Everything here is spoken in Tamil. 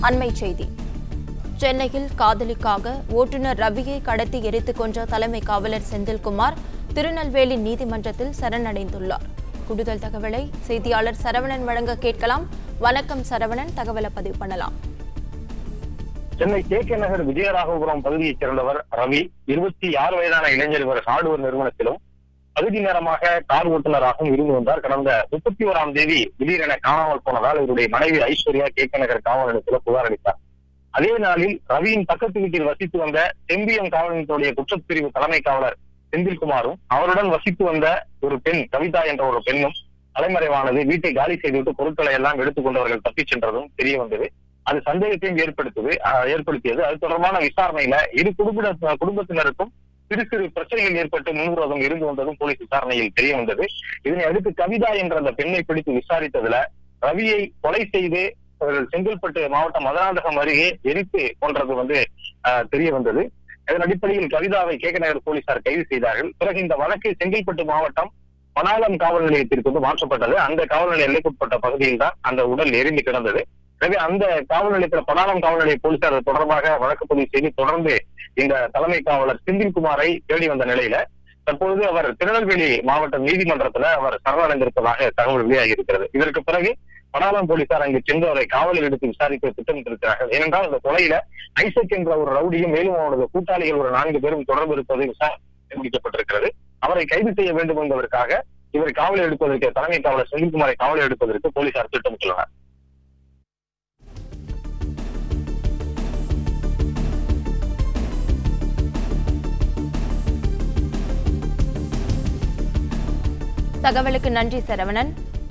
அண்மை செய்தி சென்னையில் காதலிக்காக ஓட்டுநர் ரவியை கடத்தி எரித்துக் கொன்ற தலைமை காவலர் செந்தில்குமார் திருநெல்வேலி நீதிமன்றத்தில் சரணடைந்துள்ளார் கூடுதல் தகவலை செய்தியாளர் சரவணன் வழங்க கேட்கலாம் வணக்கம் சரவணன் தகவலை பதிவு பண்ணலாம் சென்னை கே கே நகர் விஜயராகபுரம் பகுதியைச் சேர்ந்தவர் ரவி இருபத்தி ஆறு வயதான இளைஞர் இவர் ஹார்டுவேர் நிறுவனத்திலும் பகுதி நேரமாக கார் ஓட்டுநராகவும் இருந்து வந்தார் கடந்த முப்பத்தி ஓராம் தேதி திடீரென காணாமல் போனதால் இவருடைய மனைவி ஐஸ்வர்யா கே கே நகர் காவல் நிலையத்தில் புகார் அளித்தார் அதே நாளில் ரவியின் பக்கத்து வீட்டில் வசித்து வந்த செம்பியம் காவல் நிலையத்துடைய குற்றப்பிரிவு தலைமை காவலர் செந்தில்குமாரும் அவருடன் வசித்து வந்த ஒரு பெண் கவிதா என்ற ஒரு பெண்ணும் தலைமறைவானது வீட்டை காலி செய்துவிட்டு பொருட்களை எல்லாம் எடுத்துக் கொண்டவர்கள் தப்பிச் சென்றதும் தெரிய வந்தது அது சந்தேகத்தையும் ஏற்படுத்துது அஹ், ஏற்படுத்தியது அது தொடர்பான விசாரணையில இரு குடும்ப குடும்பத்தினருக்கும் சிறு சிறு பிரச்சனைகள் ஏற்பட்டு முன்விரோதம் இருந்து வந்ததும் போலீஸ் விசாரணையில் தெரிய வந்தது இதனை அடுத்து கவிதா என்ற அந்த பெண்ணை பிடித்து விசாரித்ததுல ரவியை கொலை செய்து அவர்கள் செங்கல்பட்டு மாவட்டம் மதுராந்தகம் அருகே எரித்து கொன்றது வந்து அஹ், தெரிய வந்தது இதன் அடிப்படையில் கவிதாவை கேக நகர் போலீசார் கைது செய்தார்கள் பிறகு இந்த வழக்கு செங்கல்பட்டு மாவட்டம் பனாலம் காவல் நிலையத்திற்கு வந்து மாற்றப்பட்டது அந்த காவல் நிலைய எல்லைக்குட்பட்ட பகுதியில் தான் அந்த உடல் எரிந்து கிடந்தது எனவே அந்த காவல் நிலையத்தில் பனாலம் காவல் நிலைய போலீசார் அது தொடர்பாக வழக்கு பதிவு செய்து தொடர்ந்து இந்த தலைமை காவலர் செந்தில்குமாரை தேடி வந்த நிலையில தற்பொழுது அவர் திருநெல்வேலி மாவட்ட நீதிமன்றத்துல அவர் சரணடைந்திருப்பதாக தகவல் வெளியாகி இருக்கிறது இதற்கு பிறகு பனாலம் போலீசார் அங்கு சென்று அவரை காவலில் எடுத்து விசாரிக்க திட்டமிட்டிருக்கிறார்கள் ஏனென்றால் இந்த கொலையில ஐசக் என்ற ஒரு ரவுடியும் மேலும் அவரது கூட்டாளிகள் ஒரு நான்கு பேரும் தொடர்பு இருப்பது விசாரணை முடிக்கப்பட்டிருக்கிறது அவரை கைது செய்ய வேண்டும் என்பதற்காக இவரை காவலில் எடுப்பதற்கு தலைமை காவலர் செந்தில்குமாரை காவலில் எடுப்பதற்கு போலீசார் திட்டமிட்டுள்ளனர் தகவலுக்கு நன்றி சரவணன்